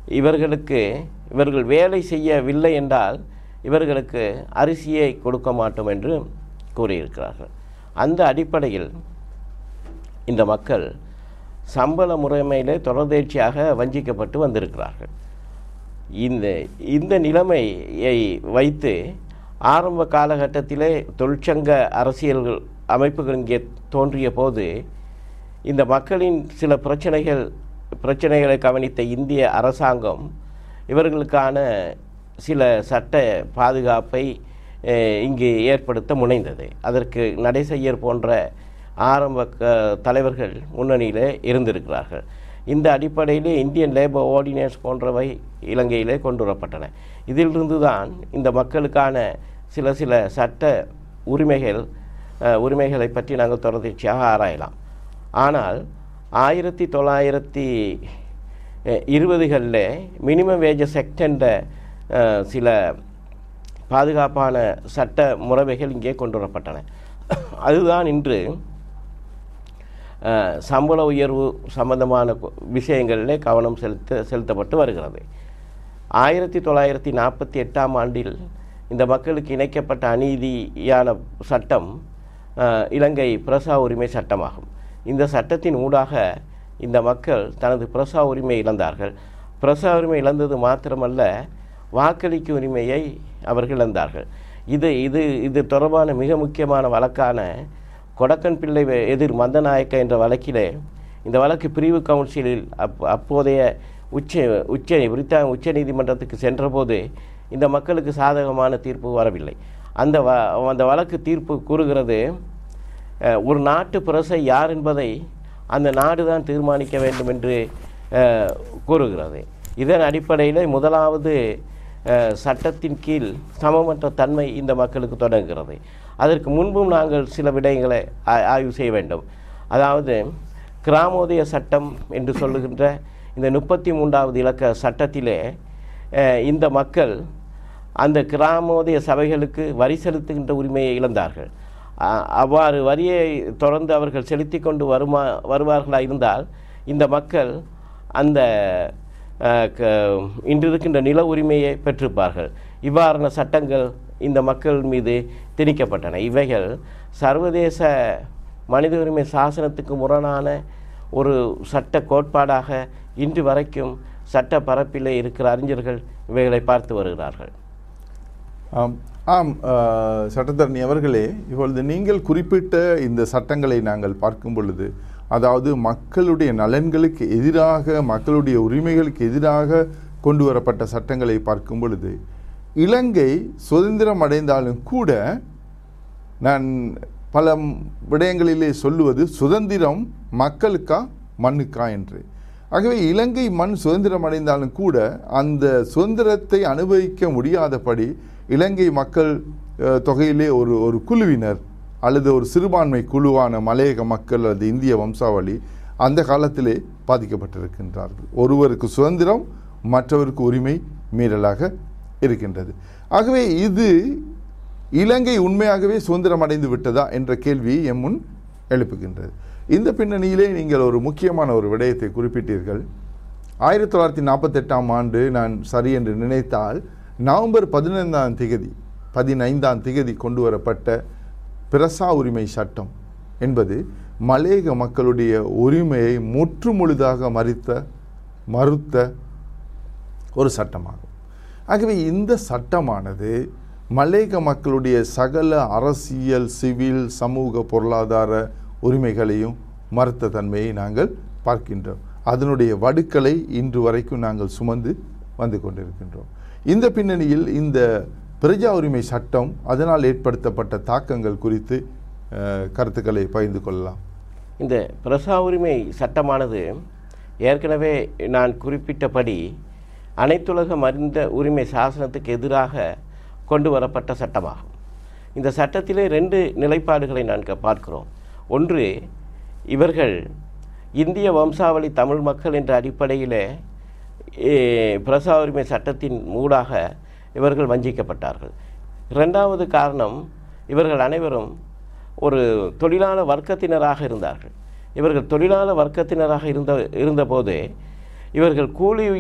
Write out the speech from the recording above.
இவர்களுக்கு இவர்கள் வேலை செய்யவில்லை என்றால் இவர்களுக்கு அரிசியை கொடுக்க மாட்டோம் என்று கூறியிருக்கிறார்கள் அந்த அடிப்படையில் இந்த மக்கள் சம்பள முறைமையிலே தொடர்ந்தேர்ச்சியாக வஞ்சிக்கப்பட்டு வந்திருக்கிறார்கள் இந்த இந்த நிலைமையை வைத்து ஆரம்ப காலகட்டத்திலே தொழிற்சங்க அரசியல்கள் அமைப்புகள் இங்கே தோன்றிய போது இந்த மக்களின் சில பிரச்சனைகள் பிரச்சனைகளை கவனித்த இந்திய அரசாங்கம் இவர்களுக்கான சில சட்ட பாதுகாப்பை அஹ், இங்கு ஏற்படுத்த முனைந்தது அதற்கு நடைசெய்யர் போன்ற ஆரம்ப க- தலைவர்கள் முன்னணியில் இருந்திருக்கிறார்கள் இந்த அடிப்படையிலே இந்தியன் லேபர் ஆர்டினன்ஸ் போன்றவை இலங்கையிலே கொண்டு வரப்பட்டன இதிலிருந்து தான் இந்த மக்களுக்கான சில சில சட்ட உரிமைகள் அஹ், உரிமைகளை பற்றி நாங்கள் தொடர்ச்சியாக ஆராயலாம் ஆனால் ஆயிரத்தி தொள்ளாயிரத்தி இருபதுகளில் மினிமம் வேஜஸ் செக்ட் என்ற அஹ், சில பாதுகாப்பான சட்ட முறைமைகள் இங்கே கொண்டு வரப்பட்டன அதுதான் இன்று அஹ், சம்பள உயர்வு சம்பந்தமான கு- விஷயங்களிலே கவனம் செலுத்த செலுத்தப்பட்டு வருகிறது ஆயிரத்தி தொள்ளாயிரத்தி நாற்பத்தி எட்டாம் ஆண்டில் இந்த மக்களுக்கு இணைக்கப்பட்ட அநீதியான சட்டம் அஹ், இலங்கை பிரசா உரிமை சட்டமாகும் இந்த சட்டத்தின் ஊடாக இந்த மக்கள் தனது பிரசா உரிமை இழந்தார்கள் பிரசா உரிமை இழந்தது மாத்திரமல்ல வாக்களிக்கும் உரிமையை அவர்கள் இழந்தார்கள் இது இது இது தொடர்பான மிக முக்கியமான வழக்கான கொடக்கன் பிள்ளை வெ- எதிர் மந்தநாயக்க என்ற வழக்கிலே இந்த வழக்கு பிரிவு கவுன்சிலில் அப் அப்போதைய உச்ச உச்ச பிரித்தானிய உச்ச நீதிமன்றத்துக்கு சென்றபோது இந்த மக்களுக்கு சாதகமான தீர்ப்பு வரவில்லை அந்த வ அந்த வழக்கு தீர்ப்பு கூறுகிறது அஹ், ஒரு நாட்டு பிரசை யார் என்பதை அந்த நாடு தான் தீர்மானிக்க வேண்டும் என்று அஹ், கூறுகிறது இதன் அடிப்படையில் முதலாவது அஹ், சட்டத்தின் கீழ் சமமற்ற தன்மை இந்த மக்களுக்கு தொடங்குகிறது அதற்கு முன்பும் நாங்கள் சில விடயங்களை ஆ- ஆய்வு செய்ய வேண்டும் அதாவது கிராமோதய சட்டம் என்று சொல்லுகின்ற இந்த முப்பத்தி மூன்றாவது இலக்க சட்டத்திலே அஹ், இந்த மக்கள் அந்த கிராமோதய சபைகளுக்கு வரி செலுத்துகின்ற உரிமையை இழந்தார்கள் அ- அவ்வாறு வரியை தொடர்ந்து அவர்கள் செலுத்தி கொண்டு வருமா வருவார்களாக இருந்தால் இந்த மக்கள் அந்த அஹ், க- இன்று இருக்கின்ற நில உரிமையை பெற்றிருப்பார்கள் இவ்வாறான சட்டங்கள் இந்த மக்கள் மீது திணிக்கப்பட்டன இவைகள் சர்வதேச மனித உரிமை சாசனத்துக்கு முரணான ஒரு சட்ட கோட்பாடாக இன்று வரைக்கும் சட்ட பரப்பிலே இருக்கிற அறிஞர்கள் இவைகளை பார்த்து வருகிறார்கள் ஆம் ஆம் அஹ், சட்டத்தரணி அவர்களே இப்பொழுது நீங்கள் குறிப்பிட்ட இந்த சட்டங்களை நாங்கள் பார்க்கும் பொழுது அதாவது மக்களுடைய நலன்களுக்கு எதிராக மக்களுடைய உரிமைகளுக்கு எதிராக கொண்டு வரப்பட்ட சட்டங்களை பார்க்கும் பொழுது இலங்கை சுதந்திரம் அடைந்தாலும் கூட நான் பல விடயங்களிலே சொல்லுவது சுதந்திரம் மக்களுக்கா மண்ணுக்கா என்று ஆகவே இலங்கை மண் சுதந்திரம் அடைந்தாலும் கூட அந்த சுதந்திரத்தை அனுபவிக்க முடியாதபடி இலங்கை மக்கள் அஹ், தொகையிலே ஒரு ஒரு குழுவினர் அல்லது ஒரு சிறுபான்மை குழுவான மலையக மக்கள் அல்லது இந்திய வம்சாவளி அந்த காலத்திலே பாதிக்கப்பட்டிருக்கின்றார்கள் ஒருவருக்கு சுதந்திரம் மற்றவருக்கு உரிமை மீறலாக இருக்கின்றது ஆகவே இது இலங்கை உண்மையாகவே சுதந்திரம் அடைந்து விட்டதா என்ற கேள்வி எம் முன் எழுப்புகின்றது இந்த பின்னணியிலே நீங்கள் ஒரு முக்கியமான ஒரு விடயத்தை குறிப்பிட்டீர்கள் ஆயிரத்தி தொள்ளாயிரத்தி நாற்பத்தெட்டாம் ஆண்டு நான் சரி என்று நினைத்தால் நவம்பர் பதினைந்தாம் திகதி பதினைந்தாம் திகதி கொண்டு வரப்பட்ட பிரசா உரிமை சட்டம் என்பது மலேக மக்களுடைய உரிமையை முற்றுமுழுதாக மறித்த மறுத்த ஒரு சட்டமாகும் ஆகவே இந்த சட்டமானது மலேக மக்களுடைய சகல அரசியல் சிவில் சமூக பொருளாதார உரிமைகளையும் மறுத்த தன்மையை நாங்கள் பார்க்கின்றோம் அதனுடைய வடுக்களை இன்று வரைக்கும் நாங்கள் சுமந்து வந்து கொண்டிருக்கின்றோம் இந்த பின்னணியில் இந்த பிரஜா உரிமை சட்டம் அதனால் ஏற்படுத்தப்பட்ட தாக்கங்கள் குறித்து அஹ், கருத்துக்களை பகிர்ந்து கொள்ளலாம் இந்த பிரசா உரிமை சட்டமானது ஏற்கனவே நான் குறிப்பிட்டபடி அனைத்துலக மருந்த உரிமை சாசனத்துக்கு எதிராக கொண்டு வரப்பட்ட சட்டமாகும் இந்த சட்டத்திலே ரெண்டு நிலைப்பாடுகளை நான் க- பார்க்கிறோம் ஒன்று இவர்கள் இந்திய வம்சாவளி தமிழ் மக்கள் என்ற அடிப்படையிலே ஏ, பிரசா உரிமை சட்டத்தின் ஊடாக இவர்கள் வஞ்சிக்கப்பட்டார்கள் இரண்டாவது காரணம் இவர்கள் அனைவரும் ஒரு தொழிலாள வர்க்கத்தினராக இருந்தார்கள் இவர்கள் தொழிலாள வர்க்கத்தினராக இருந்த இருந்தபோது இவர்கள் கூலி